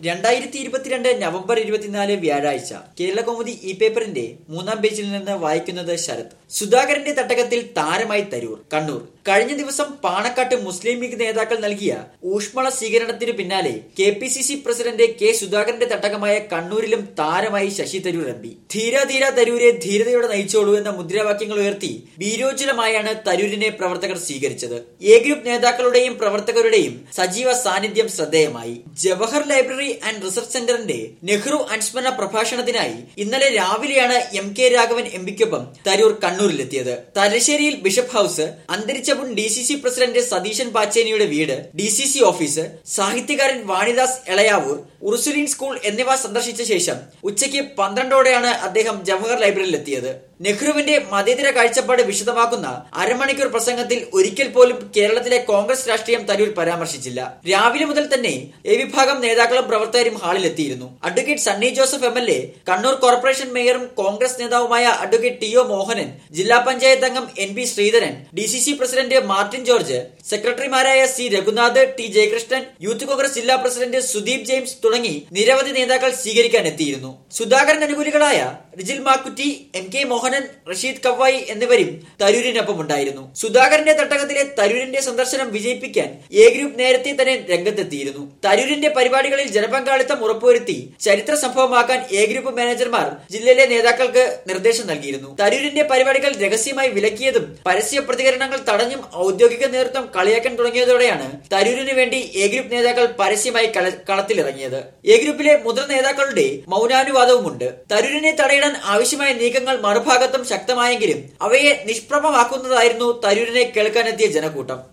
രണ്ടായിരത്തി ഇരുപത്തിരണ്ട് നവംബർ ഇരുപത്തിനാല് വ്യാഴാഴ്ച കേരളകൗമുദി ഇ പേപ്പറിന്റെ മൂന്നാം പേജിൽ നിന്ന് വായിക്കുന്നത് ശരത് സുധാകരന്റെ തട്ടകത്തിൽ താരമായി തരൂർ കണ്ണൂർ കഴിഞ്ഞ ദിവസം പാണക്കാട്ട് മുസ്ലിം ലീഗ് നേതാക്കൾ നൽകിയ ഊഷ്മള സ്വീകരണത്തിനു പിന്നാലെ K P C C president K സുധാകരന്റെ തട്ടകമായ കണ്ണൂരിലും താരമായി ശശി തരൂർ എം പി ധീര ധീര തരൂരെ ധീരതയോടെ നയിച്ചോളൂ എന്ന മുദ്രാവാക്യങ്ങൾ ഉയർത്തി വീരോജ്വലമായാണ് തരൂരിനെ പ്രവർത്തകർ സ്വീകരിച്ചത് എ ഗ്രൂപ്പ് നേതാക്കളുടെയും പ്രവർത്തകരുടെയും സജീവ സാന്നിധ്യം ശ്രദ്ധേയമായി ജവഹർ ലൈബ്രറി ആൻഡ് റിസർച്ച് സെന്ററിന്റെ നെഹ്റു അനുസ്മരണ പ്രഭാഷണത്തിനായി ഇന്നലെ രാവിലെയാണ് എം കെ രാഘവൻ എം പിക്കൊപ്പം തരൂർ കണ്ണൂരിലെത്തിയത് തലശ്ശേരിയിൽ ബിഷപ്പ് ഹൌസ് അന്തരിച്ച മുൻ D C C president Satheesan പാച്ചേനിയുടെ വീട് ഡി സി സി ഓഫീസ് സാഹിത്യകാരൻ വാണിദാസ് എളയാവൂർ ഉറുസുലീൻ സ്കൂൾ എന്നിവ സന്ദർശിച്ച ശേഷം ഉച്ചയ്ക്ക് പന്ത്രണ്ടോടെയാണ് അദ്ദേഹം ജവഹർ ലൈബ്രറിയിലെത്തിയത് നെഹ്റുവിന്റെ മതേതര കാഴ്ചപ്പാട് വിശദമാക്കുന്ന അരമണിക്കൂർ പ്രസംഗത്തിൽ ഒരിക്കൽ പോലും കേരളത്തിലെ കോൺഗ്രസ് രാഷ്ട്രീയം തരൂർ പരാമർശിച്ചില്ല രാവിലെ മുതൽ തന്നെ എ വിഭാഗം നേതാക്കളും പ്രവർത്തകരും ഹാളിലെത്തിയിരുന്നു advocate Sunny Joseph M L A Kannur corporation മേയറും കോൺഗ്രസ് നേതാവുമായ അഡ്വക്കേറ്റ് ടി ഒ മോഹനൻ ജില്ലാ പഞ്ചായത്ത് അംഗം N P Sreedharan D C C president Martin George സെക്രട്ടറിമാരായ C Raghunath T Jayakrishnan youth Congress ജില്ലാ പ്രസിഡന്റ് സുദീപ് ജെയിംസ് തുടങ്ങി നിരവധി നേതാക്കൾ സ്വീകരിക്കാൻ എത്തിയിരുന്നു സുധാകരൻ അനുകൂലികളായ റിജിൽ മാക്കുറ്റി എം കെ മോഹനൻ റഷീദ് കവായി എന്നിവരും തരൂരിനൊപ്പം ഉണ്ടായിരുന്നു സുധാകരന്റെ തട്ടകത്തിലെ തരൂരിന്റെ സന്ദർശനം വിജയിപ്പിക്കാൻ എ ഗ്രൂപ്പ് നേരത്തെ തന്നെ രംഗത്തെത്തിയിരുന്നു തരൂരിന്റെ പരിപാടികളിൽ ജനപങ്കാളിത്തം ഉറപ്പുവരുത്തി ചരിത്ര സംഭവമാക്കാൻ എ ഗ്രൂപ്പ് മാനേജർമാർ ജില്ലയിലെ നേതാക്കൾക്ക് നിർദ്ദേശം നൽകിയിരുന്നു തരൂരിന്റെ പരിപാടികൾ രഹസ്യമായി വിലക്കിയതും പരസ്യ പ്രതികരണങ്ങൾ തടഞ്ഞും ഔദ്യോഗിക നേതൃത്വം കളിയാക്കാൻ തുടങ്ങിയതോടെയാണ് തരൂരിന് വേണ്ടി എ ഗ്രൂപ്പ് നേതാക്കൾ പരസ്യമായി കള- കളത്തിലിറങ്ങിയത് എ ഗ്രൂപ്പിലെ മുതിർന്ന നേതാക്കളുടെ മൗനാനുവാദവുമുണ്ട് തരൂരിനെ തടയിടാൻ ആവശ്യമായ നീക്കങ്ങൾ മറുഭാഗത്തും ശക്തമായെങ്കിലും അവയെ നിഷ്പ്രഭമാക്കുന്നതായിരുന്നു തരൂരിനെ കേൾക്കാനെത്തിയ ജനക്കൂട്ടം